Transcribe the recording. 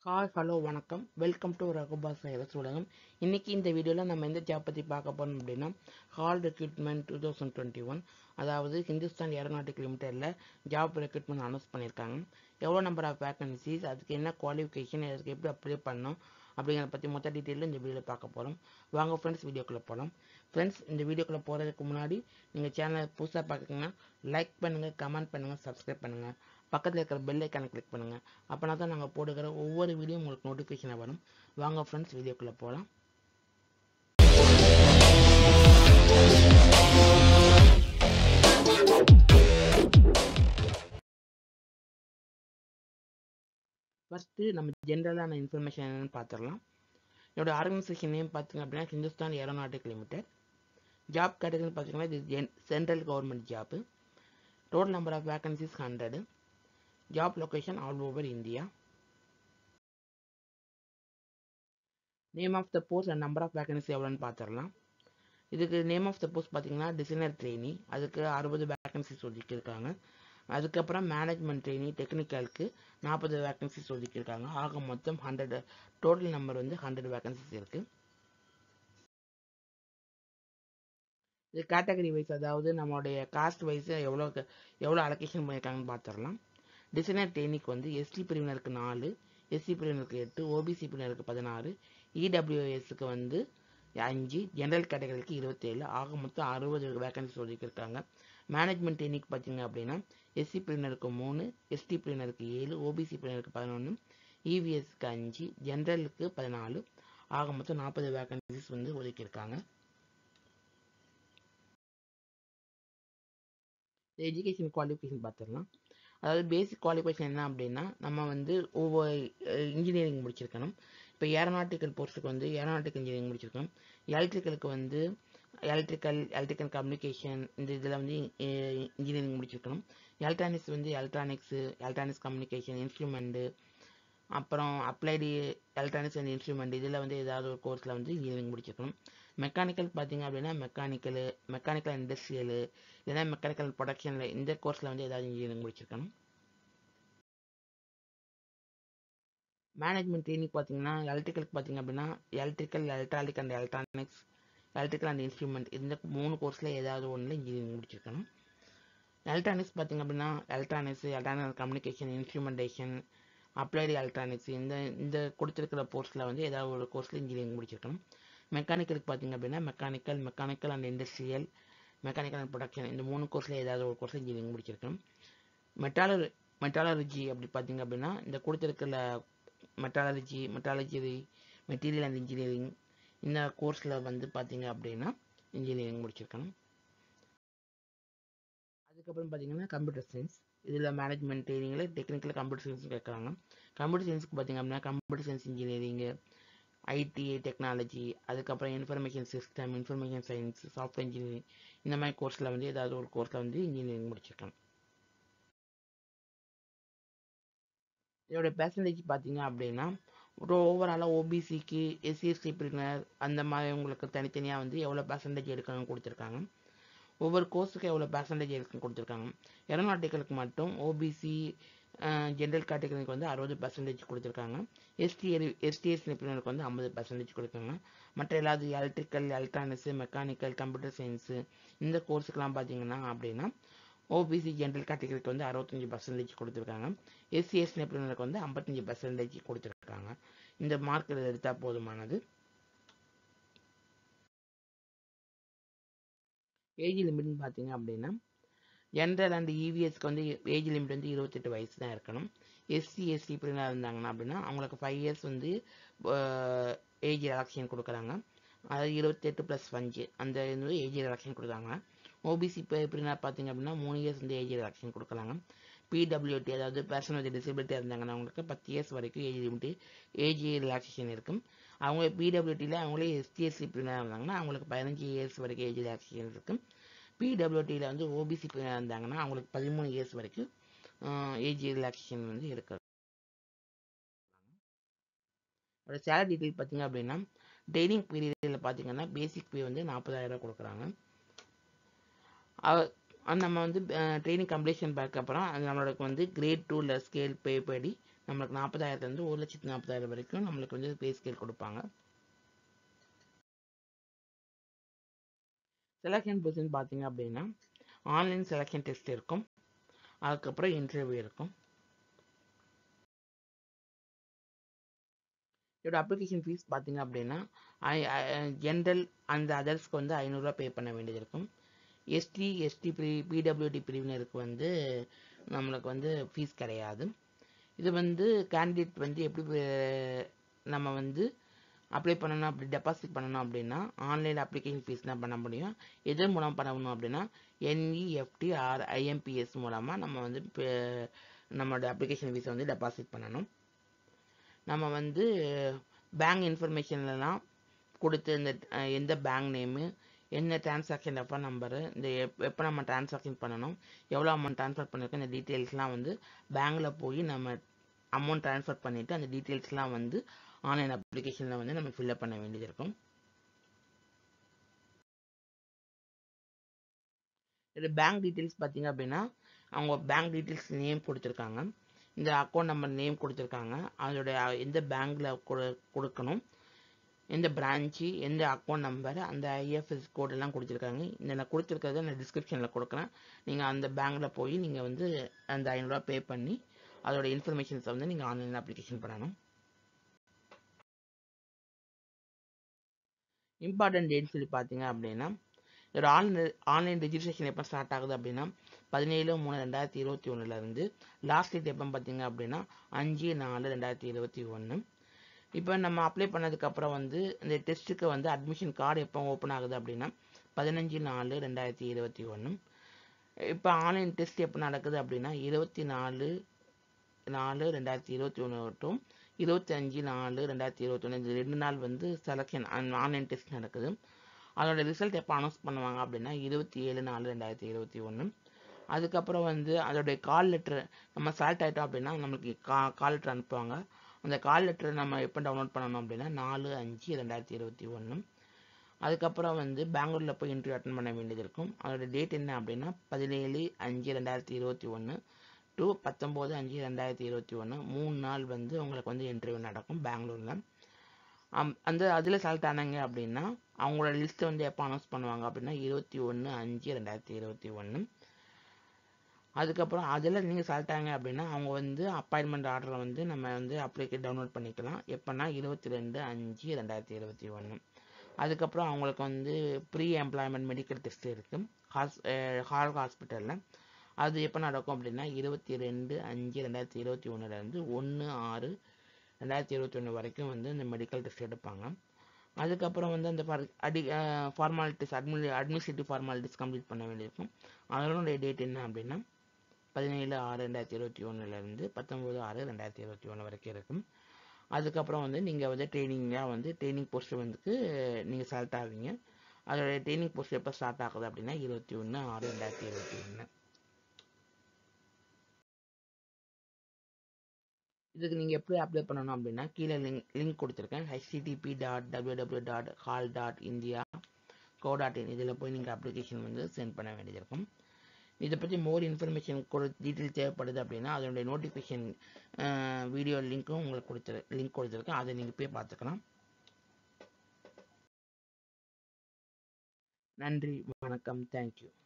hi hello வணக்கம் welcome to ரகுபாஸ் சைரஸ் உலகம் இன்னைக்கு இந்த வீடியோவில் நம்ம எந்த ஜாப் பற்றி பார்க்க போறோம் அப்படின்னா HAL recruitment two thousand twenty one அதாவது ஹிந்துஸ்தான் ஏரோநாட்டிக் லிமிடெடில் ஜாப் ரெக்ரூட்மெண்ட் அனௌன்ஸ் பண்ணியிருக்காங்க எவ்வளோ நம்பர் ஆஃப் வேகன்சிஸ் அதுக்கு என்ன குவாலிஃபிகேஷன் அதுக்கு எப்படி அப்ளை பண்ணணும் அப்படிங்கிறத பற்றி மொத்த டீட்டெயிலும் இந்த வீடியோவில் பார்க்க போகிறோம் வாங்க ஃப்ரெண்ட்ஸ் வீடியோக்குள்ளே போகலாம் ஃப்ரெண்ட்ஸ் இந்த வீடியோக்குள்ளே போகிறதுக்கு முன்னாடி நீங்கள் சேனலை புதுசாக பார்க்குறீங்கன்னா லைக் பண்ணுங்கள் கமெண்ட் பண்ணுங்கள் சப்ஸ்கிரைப் பண்ணுங்கள் பக்கத்தில் இருக்கிற பெல் ஐக்கானை கிளிக் பண்ணுங்கள் அப்போனா தான் நாங்கள் போடுகிற ஒவ்வொரு வீடியோ உங்களுக்கு நோட்டிஃபிகேஷனாக வரும் வாங்க ஃப்ரெண்ட்ஸ் வீடியோக்குள்ளே போகலாம் ஃபஸ்ட்டு நம்ம ஜென்ரலான இன்ஃபர்மேஷன் என்னென்னு பார்த்துடலாம் என்னோட ஆர்கனைசேஷன் நேம் பார்த்தீங்க அப்படின்னா Hindustan aeronautic limited job category பார்த்தீங்கன்னா இது gen central government job total number of vacancies hundred job location all over India name of the post and number of vacancy எவ்வளோன்னு பார்த்துடலாம் இதுக்கு நேம் ஆஃப் த போஸ்ட் பார்த்தீங்கன்னா designer trainee அதுக்கு அறுபது vacancies ஒதுக்கியிருக்காங்க அதுக்கப்புறம் management trainee டெக்னிக்கலுக்கு நாற்பது vacancies ஒதுக்கியிருக்காங்க ஆக மொத்தம் ஹண்ட்ரட் டோட்டல் நம்பர் வந்து ஹண்ட்ரட் வேகன்சிஸ் இருக்குது இது கேட்டகரி வைஸ் அதாவது நம்மளுடைய காஸ்ட் வைஸ் எவ்வளோ எவ்வளோ அலோகேஷன் பண்ணியிருக்காங்கன்னு பார்த்துடலாம் டிசைனர் ட்ரெயினிக்கு வந்து எஸ்டி பிரிவினருக்கு நாலு எஸ்சி பிரிவினருக்கு எட்டு ஓபிசி பிரிவினருக்கு பதினாறு இடபிள்யூஎஸ்க்கு வந்து அஞ்சு ஜென்ரல் கேட்டகரிக்கு இருபத்தேழு ஆக மொத்தம் அறுபது வேகன்சிஸ் ஒதுக்கியிருக்காங்க மேனேஜ்மெண்ட் ட்ரெயினிக்கு பார்த்தீங்க அப்படின்னா எஸ்சி பிரிவினருக்கு மூணு எஸ்டி பிரிவினருக்கு ஏழு ஓபிசி பிரிவினருக்கு பதினொன்று இவிஎஸ்க்கு அஞ்சு ஜென்ரலுக்கு பதினாலு ஆக மொத்தம் நாற்பது வேகன்சிஸ் வந்து ஒதுக்கியிருக்காங்க எஜுகேஷன் குவாலிஃபிகேஷன் பார்த்துடலாம் அதாவது பேசிக் குவாலிஃபிகேஷன் என்ன அப்படின்னா நம்ம வந்து ஒவ்வொரு இன்ஜினியரிங் முடிச்சிருக்கணும் இப்போ ஏரோநாட்டிக்கல் போர்ஸுக்கு வந்து ஏரோநாட்டிக்கல் இன்ஜினியரிங் முடிச்சிருக்கணும் எலக்ட்ரிக்கலுக்கு வந்து எலக்ட்ரிக்கல் எலக்ட்ரிக்கல் கம்யூனிகேஷன் இந்த இதில் வந்து இன்ஜினியரிங் முடிச்சிருக்கணும் எலக்ட்ரானிக்ஸ் வந்து எலக்ட்ரானிக்ஸு எலக்ட்ரானிக்ஸ் கம்யூனிகேஷன் இன்ஸ்ட்ருமெண்ட்டு அப்புறம் அப்ளைடு எலக்ட்ரானிக்ஸ் அண்ட் இன்ஸ்ட்ருமெண்ட் இதில் வந்து ஏதாவது ஒரு கோர்ஸில் வந்து இன்ஜினியரிங் முடிச்சிருக்கணும் மெக்கானிக்கல் பார்த்தீங்க அப்படின்னா மெக்கானிக்கலு மெக்கானிக்கல் இண்டஸ்ட்ரியலு இல்லைன்னா மெக்கானிக்கல் ப்ரொடக்ஷனில் இந்த கோர்ஸில் வந்து ஏதாவது இன்ஜினியரிங் முடிச்சிருக்கணும் மேனேஜ்மெண்ட் ட்ரெயினிங் பார்த்தீங்கன்னா எலக்ட்ரிக்கலுக்கு பார்த்தீங்க அப்படின்னா electrical electronic and electronics electrical and instrument இந்த மூணு கோர்ஸில் ஏதாவது ஒன்றில் இன்ஜினியரிங் முடிச்சிருக்கணும் எலக்ட்ரானிக்ஸ் பார்த்தீங்க அப்படின்னா electronics electronic communication instrumentation applied electronics இந்த இந்த கொடுத்துருக்கிற கோர்ஸில் வந்து ஏதாவது ஒரு கோர்ஸில் இன்ஜினியரிங் முடிச்சிருக்கணும் மெக்கானிக்கலுக்கு பார்த்தீங்க அப்படின்னா mechanical mechanical and industrial mechanical and production இந்த மூணு கோர்ஸில் ஏதாவது ஒரு கோர்ஸில் இன்ஜினியரிங் முடிச்சிருக்கணும் மெட்டாலர் மெட்டாலர்ஜி அப்படி பார்த்தீங்க அப்படின்னா இந்த கொடுத்துருக்கிற metallurgy metallurgy material and engineering இந்த கோர்ஸில் வந்து பார்த்தீங்க அப்படின்னா இன்ஜினியரிங் முடிச்சிருக்கணும் அதுக்கப்புறம் பார்த்தீங்கன்னா கம்ப்யூட்டர் சயின்ஸ் இதில் மேனேஜ்மெண்ட் ட்ரைனிங்கில் டெக்னிக்கல் கம்ப்யூட்டர் சயின்ஸ் கேட்குறாங்க கம்ப்யூட்டர் சயின்ஸுக்கு பார்த்தீங்க அப்படின்னா computer science engineering IT technology அதுக்கப்புறம் information system information science software engineering இந்த மாதிரி கோர்ஸில் வந்து ஏதாவது ஒரு கோர்ஸில் வந்து இன்ஜினியரிங் முடிச்சிருக்கேன் இதோட பெர்சன்டேஜ் பார்த்தீங்க அப்படின்னா ஒரு ஓவராலாக ஓபிசிக்கு எஸ்சிஎஸ்டி பிரிவினர் அந்த மாதிரி உங்களுக்கு தனித்தனியாக வந்து எவ்வளோ பெர்சன்டேஜ் எடுக்கணும்னு கொடுத்துருக்காங்க ஒவ்வொரு கோர்ஸுக்கு எவ்வளோ பெர்சன்டேஜ் இருக்குன்னு கொடுத்துருக்காங்க ஏரோநாட்டிக்கலுக்கு மட்டும் ஓபிசி ஜென்ரல் கேட்டகரிக்கு வந்து அறுபது பர்சன்டேஜ் கொடுத்துருக்காங்க எஸ்டி எஸ்டிஎஸ் நிபுணருக்கு வந்து ஐம்பது பர்சன்டேஜ் கொடுக்காங்க மற்ற எல்லாது electrical electronics mechanical computer science இந்த கோர்ஸுக்கெலாம் பார்த்தீங்கன்னா அப்படின்னா ஓபிசி ஜென்ரல் கேட்டகரிக்கு வந்து அறுபத்தஞ்சி பர்சன்டேஜ் கொடுத்துருக்காங்க எஸ்சிஎஸ் நிபுணருக்கு வந்து ஐம்பத்தஞ்சு பர்சன்டேஜ் கொடுத்துருக்காங்க இந்த மார்க் எடுத்தால் போதுமானது ஏஜ் லிமிட்னு பார்த்தீங்க அப்படின்னா ஜென்ரல் அண்ட் இவிஎஸ்க்கு வந்து ஏஜ் லிமிட் வந்து இருபத்தெட்டு வயசு தான் இருக்கணும் எஸ்சி எஸ்டி பிரிவினர் இருந்தாங்கன்னா அப்படின்னா அவங்களுக்கு ஃபைவ் இயர்ஸ் வந்து ஏஜ் ரிலாக்ஷன் கொடுக்குறாங்க அதாவது இருபத்தெட்டு ப்ளஸ் அஞ்சு அந்த இது ஏஜ் ரிலாக்ஷன் கொடுக்குறாங்க ஓபிசி பிரிவினர் பார்த்தீங்க அப்படின்னா மூணு இயர்ஸ் வந்து ஏஜ் ரிலாக்ஷன் கொடுக்குறாங்க பிடபிள்யூடி அதாவது பர்சன் வித் டிசபிலிட்டி இருந்தாங்கன்னா அவங்களுக்கு பத்து இயர்ஸ் வரைக்கும் ஏஜ் லிமிட்டு ஏஜ் ரிலாக்ஸேஷன் இருக்கும் அவங்க பிடபிள்யூடியில் அவங்களே எஸ்டிஎஸ்சி பிரிவினர் இருந்தாங்கன்னா அவங்களுக்கு பதினஞ்சு இயர்ஸ் வரைக்கும் ஏஜ் ரிலாக்ஸேஷன் இருக்கும் பிடபிள்யூடியில் வந்து ஓபிசி இருந்தாங்கன்னா அவங்களுக்கு பதிமூணு இயர்ஸ் வரைக்கும் ஏஜ் ரிலாக்ஸேஷன் வந்து இருக்கு ஒரு சேலரி டீட்டெயில் பார்த்தீங்க அப்படின்னா ட்ரைனிங் பீரியடில் பார்த்தீங்கன்னா பேசிக் பே வந்து நாற்பதாயிரம் கொடுக்குறாங்க நம்ம வந்து ட்ரைனிங் கம்ப்ளீஷன் பேக் அப்புறம் அது நம்மளுக்கு வந்து கிரேட் டூவில் ஸ்கேல் பே படி நம்மளுக்கு நாற்பதாயிரத்துலேருந்து ஒரு லட்சத்து நாற்பதாயிரம் வரைக்கும் நம்மளுக்கு வந்து பே ஸ்கேல் கொடுப்பாங்க செலெக்ஷன் ப்ரொசீஜர் பார்த்தீங்க அப்படின்னா ஆன்லைன் செலெக்ஷன் டெஸ்ட் இருக்கும் அதுக்கப்புறம் இன்டர்வியூ இருக்கும் இதோட அப்ளிகேஷன் ஃபீஸ் பார்த்தீங்க அப்படின்னா ஜென்ரல் அந்த அதர்ஸ்க்கு வந்து ஐநூறுரூவா பே பண்ண வேண்டியது இருக்கும் எஸ்டி எஸ்டி பிரி பிடபிள்யூடி பிரிவினருக்கு வந்து நம்மளுக்கு வந்து ஃபீஸ் கிடையாது இது வந்து கேண்டிடேட் வந்து எப்படி நம்ம வந்து அப்ளை பண்ணணும் அப்படி டெபாசிட் பண்ணணும் அப்படின்னா ஆன்லைன் அப்ளிகேஷன் ஃபீஸ் தான் பண்ண முடியும் எதன் மூலம் பண்ணணும் அப்படின்னா என்இஎஃப்டி ஆர் ஐஎம்பிஎஸ் மூலமாக நம்ம வந்து நம்மளோட அப்ளிகேஷன் ஃபீஸை வந்து டெபாசிட் பண்ணணும் நம்ம வந்து பேங்க் இன்ஃபர்மேஷன்லாம் கொடுத்து இந்த எந்த பேங்க் நேமு என்ன டிரான்சாக்ஷன் ரெஃபர் நம்பரு இந்த எப்போ நம்ம டிரான்சாக்ஷன் பண்ணணும் எவ்வளோ அமௌண்ட் ட்ரான்ஸ்ஃபர் பண்ணியிருக்கோம் இந்த டீட்டெயில்ஸ்லாம் வந்து பேங்க்கில் போய் நம்ம அமௌண்ட் ட்ரான்ஸ்ஃபர் பண்ணிவிட்டு அந்த டீட்டெயில்ஸ்லாம் வந்து ஆன்லைன் அப்ளிகேஷனில் வந்து நம்ம ஃபில்அப் பண்ண வேண்டியது இருக்கும் இது பேங்க் டீட்டெயில்ஸ் பார்த்தீங்க அப்படின்னா அவங்க பேங்க் டீட்டெயில்ஸ் நேம் கொடுத்துருக்காங்க இந்த அக்கௌண்ட் நம்பர் நேம் கொடுத்துருக்காங்க அதோடைய எந்த பேங்க்கில் கொடு கொடுக்கணும் எந்த பிரான்ச்சு எந்த அக்கௌண்ட் நம்பர் அந்த ஐஎஃப்எஸ் கோடெல்லாம் கொடுத்துருக்காங்க இந்த நான் கொடுத்துருக்கிறத நான் டிஸ்கிரிப்ஷனில் கொடுக்குறேன் நீங்கள் அந்த பேங்க்கில் போய் நீங்கள் வந்து அந்த ஐநூறுரூவா பே பண்ணி அதோட இன்ஃபர்மேஷன்ஸை வந்து நீங்கள் ஆன்லைனில் அப்ளிகேஷன் பண்ணணும் இம்பார்ட்டன்ட் டேட்னு சொல்லி பார்த்தீங்க அப்படின்னா இதோட ஆன்லைன் ஆன்லைன் ரெஜிஸ்ட்ரேஷன் எப்போ ஸ்டார்ட் ஆகுது அப்படின்னா பதினேழு மூணு ரெண்டாயிரத்தி இருபத்தி ஒன்றுலேருந்து லாஸ்ட் டேட் எப்போ பார்த்தீங்க அப்படின்னா அஞ்சு நாலு ரெண்டாயிரத்தி இருபத்தி ஒன்று இப்போ நம்ம அப்ளை பண்ணதுக்கப்புறம் வந்து இந்த டெஸ்ட்டுக்கு வந்து அட்மிஷன் கார்டு எப்போ ஓப்பன் ஆகுது அப்படின்னா பதினஞ்சு நாலு ரெண்டாயிரத்தி இருபத்தி ஒன்று இப்போ ஆன்லைன் டெஸ்ட் எப்போ நடக்குது அப்படின்னா இருபத்தி நாலு நாலு ரெண்டாயிரத்தி இருபத்தி ஒன்று டும் இருபத்தி அஞ்சு நாலு ரெண்டாயிரத்தி இருபத்தி ஒன்று இந்த ரெண்டு நாள் வந்து செலெக்ஷன் ஆன்லைன் டெஸ்ட் நடக்குது அதோட ரிசல்ட் எப்போ அனௌன்ஸ் பண்ணுவாங்க அப்படின்னா இருபத்தி ஏழு நாலு ரெண்டாயிரத்தி இருபத்தி ஒன்று அதுக்கப்புறம் வந்து அதோடைய கால் லெட்ரு நம்ம செலக்ட் ஆகிட்டோம் அப்படின்னா நம்மளுக்கு கா கால் லெட்ரு அனுப்புவாங்க அந்த கால் லெட்டர் நம்ம எப்போ டவுன்லோட் பண்ணணும் அப்படின்னா நாலு அஞ்சு ரெண்டாயிரத்தி இருபத்தி ஒன்று அதுக்கப்புறம் வந்து பெங்களூரில் போய் இன்டர்வியூ அட்டன் பண்ண வேண்டியது இருக்கும் அதோட டேட் என்ன அப்படின்னா பதினேழு அஞ்சு ரெண்டாயிரத்தி இருபத்தி ஒன்று டு பத்தொம்போது அஞ்சு ரெண்டாயிரத்தி இருபத்தி ஒன்று மூணு நாள் வந்து உங்களுக்கு வந்து இன்டர்வியூ நடக்கும் பெங்களூரில் அந்த அதில் செலக்ட் ஆனாங்க அப்படின்னா அவங்களோட லிஸ்ட்டை வந்து எப்போ அனௌன்ஸ் பண்ணுவாங்க அப்படின்னா இருபத்தி ஒன்று அஞ்சு ரெண்டாயிரத்தி இருபத்தி ஒன்று அதுக்கப்புறம் அதில் நீங்கள் செலக்ட் ஆங்க அப்படின்னா அவங்க வந்து அப்பாயின்மெண்ட் ஆர்டரை வந்து நம்ம வந்து அப்ளிகே டவுன்லோட் பண்ணிக்கலாம் எப்போனா இருபத்தி ரெண்டு அஞ்சு ரெண்டாயிரத்தி இருபத்தி ஒன்று அதுக்கப்புறம் அவங்களுக்கு வந்து ப்ரீ எம்ப்ளாய்மெண்ட் மெடிக்கல் டெஸ்ட் இருக்குது ஹாஸ் ஹால் ஹாஸ்பிட்டலில் அது எப்போ நடக்கும் அப்படின்னா இருபத்தி ரெண்டு அஞ்சு ரெண்டாயிரத்தி இருபத்தி ஒன்றுலேருந்து ஒன்று ஆறு ரெண்டாயிரத்தி இருபத்தி ஒன்று வரைக்கும் வந்து இந்த மெடிக்கல் டெஸ்ட் எடுப்பாங்க அதுக்கப்புறம் வந்து அந்த அடி ஃபார்மாலிட்டிஸ் அட்மி அட்மினிஸ்ட்ரேட்டிவ் ஃபார்மாலிட்டிஸ் கம்ப்ளீட் பண்ண வேண்டியிருக்கும் அதனுடைய டேட் என்ன அப்படின்னா பதினேழு ஆறு ரெண்டாயிரத்தி இருபத்தி ஒன்றுலேருந்து பத்தொம்போது ஆறு ரெண்டாயிரத்தி இருபத்தி ஒன்று வரைக்கும் இருக்கும் அதுக்கப்புறம் வந்து நீங்கள் வந்து ட்ரைனிங்காக வந்து ட்ரைனிங் போஸ்ட் வந்து நீங்கள் செலக்ட் ஆவீங்க அதோடைய ட்ரைனிங் போஸ்ட் எப்போ ஸ்டார்ட் ஆகுது அப்படின்னா இருபத்தி ஒன்று ஆறு ரெண்டாயிரத்தி இருபத்தி ஒன்று இதுக்கு நீங்கள் எப்படி அப்ளை பண்ணணும் அப்படின்னா கீழே லிங்க் லிங்க் கொடுத்துருக்கேன் HTTP dot W W dot HAL dot India co dot in இதில் போய் நீங்கள் அப்ளிகேஷன் வந்து சென்ட் பண்ண வேண்டியது இருக்கும் இதை பற்றி மோர் இன்ஃபர்மேஷன் கொடு டீட்டெயில் தேவைப்படுது அப்படின்னா அதனுடைய நோட்டிஃபிகேஷன் வீடியோ லிங்க்கும் உங்களுக்கு கொடுத்துரு லிங்க் கொடுத்துருக்கேன் அதை நீங்கள் போய் பார்த்துக்கலாம் நன்றி வணக்கம் தேங்க்யூ